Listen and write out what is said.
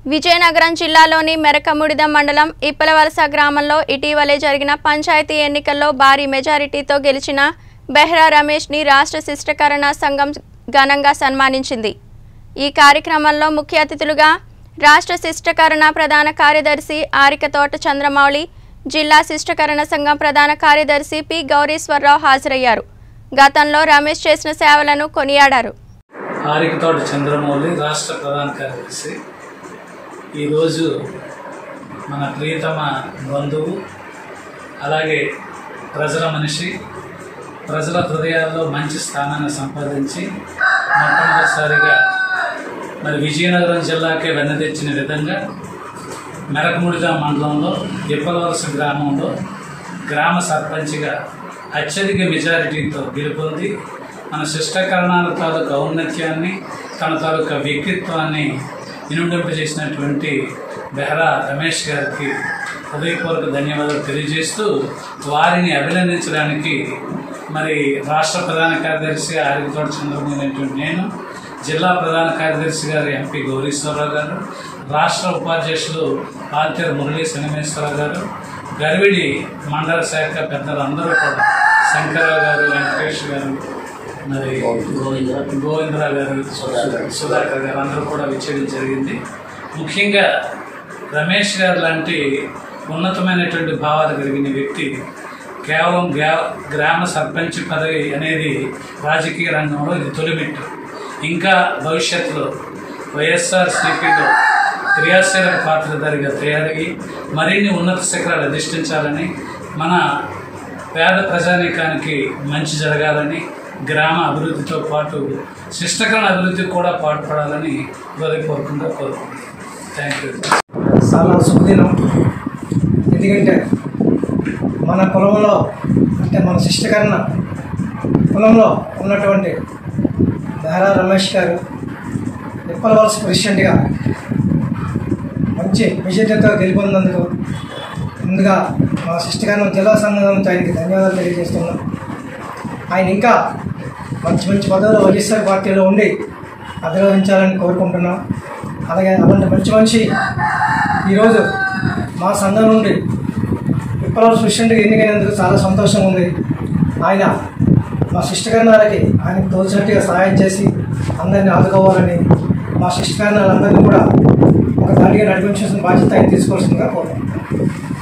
విజయనగరం జిల్లాలోని మెరకముడిద మండలం ఇప్పలవలస గ్రామంలో ఇటీవలే జరిగిన పంచాయతీ ఎన్నికల్లో భారీ మెజారిటీతో గెలిచిన బెహ్రా రమేష్ని రాష్ట్ర శిష్టకరణ సంఘం ఘనంగా సన్మానించింది ఈ కార్యక్రమంలో ముఖ్య అతిథులుగా రాష్ట్ర శిష్టకరణ ప్రధాన కార్యదర్శి ఆరిక తోట చంద్రమౌళి జిల్లా శిష్టకరణ సంఘం ప్రధాన కార్యదర్శి పి గౌరీశ్వరరావు హాజరయ్యారు గతంలో రమేష్ చేసిన సేవలను కొనియాడారు ఆరికతోటి చంద్రమౌళి రాష్ట్ర ప్రధాన కార్యదర్శి ఈరోజు మన ప్రియతమ బంధువు అలాగే ప్రజల మనిషి ప్రజల హృదయాల్లో మంచి స్థానాన్ని సంపాదించి మొట్టమొదటిసారిగా మరి విజయనగరం జిల్లాకే వెన్నతెచ్చిన విధంగా మెరకముడిద మండలంలో ఇప్పలవలస గ్రామంలో గ్రామ సర్పంచ్గా అత్యధిక మెజారిటీతో గెలుపొంది మన శిష్టకరణాల తాలూకు ఔన్నత్యాన్ని తన తాలూకా వ్యక్తిత్వాన్ని ఇనుడింపజేసినటువంటి బెహ్రా రమేష్ గారికి హృదయపూర్వక ధన్యవాదాలు తెలియజేస్తూ వారిని అభినందించడానికి మరి రాష్ట్ర ప్రధాన కార్యదర్శి ఆరికతోట చంద్రబాబు నేను జిల్లా ప్రధాన కార్యదర్శి గారు ఎంపీ గౌరీశ్వరరావు గారు రాష్ట్ర ఉపాధ్యక్షులు ఆల్తేరు మురళీ శనిమేశ్వరరావు గారు గర్విడి మండల శాఖ పెద్దలు అందరూ కూడా శంకరరావు గారు వెంకటేష్ గారు మరి గోవిందరావు గారు సుధాకర్ గారు అందరూ కూడా విచ్చేయడం జరిగింది ముఖ్యంగా రమేష్ గారు లాంటి ఉన్నతమైనటువంటి భావాలు కలిగిన వ్యక్తి కేవలం గ్రా గ్రామ సర్పంచ్ పదవి అనేది రాజకీయ రంగంలో ఇది తొలిమెట్టు ఇంకా భవిష్యత్తులో వైఎస్ఆర్ సిపిలో క్రియాశీలక పాత్రధారిగా తయారయ్యి మరిన్ని ఉన్నత శిఖరాలు అధిష్ఠించాలని మన పేద ప్రజానీకానికి మంచి జరగాలని గ్రామ అభివృద్ధితో పాటు శిష్టకరణ అభివృద్ధికి కూడా పాటుపడాలని హృదయపూర్వకంగా కోరుకుంటున్నాను థ్యాంక్ యూ చాలా శుభదినం ఎందుకంటే మన కులంలో అంటే మన శిష్టకరణ కులంలో ఉన్నటువంటి దారా రమేష్ గారు నిప్పలవలస ప్రెసిడెంట్గా మంచి విజేతతో గెలుపొందినందుకు ముందుగా మా శిష్టకరణ జిల్లా సంఘం ఆయనకి ధన్యవాదాలు తెలియజేస్తున్నాం ఆయన ఇంకా మంచి మంచి పదవులు వైఎస్ఆర్ పార్టీలో ఉండి అధిరోహించాలని కోరుకుంటున్నాం అలాగే అలాంటి మంచి మనిషి ఈరోజు మా సంఘం నుండి విప్లవ ప్రెసిడెంట్గా ఎన్నికైనందుకు చాలా సంతోషం ఉంది ఆయన మా శిష్టకరణాలకి ఆయనకు తోచినట్టుగా సహాయం చేసి అందరినీ ఆదుకోవాలని మా శిష్టకరణాలందరినీ కూడా ఒక దాడిగా నడిపించాల్సిన బాధ్యత ఆయన తీసుకోవాల్సిందిగా కోరుకుంటున్నాం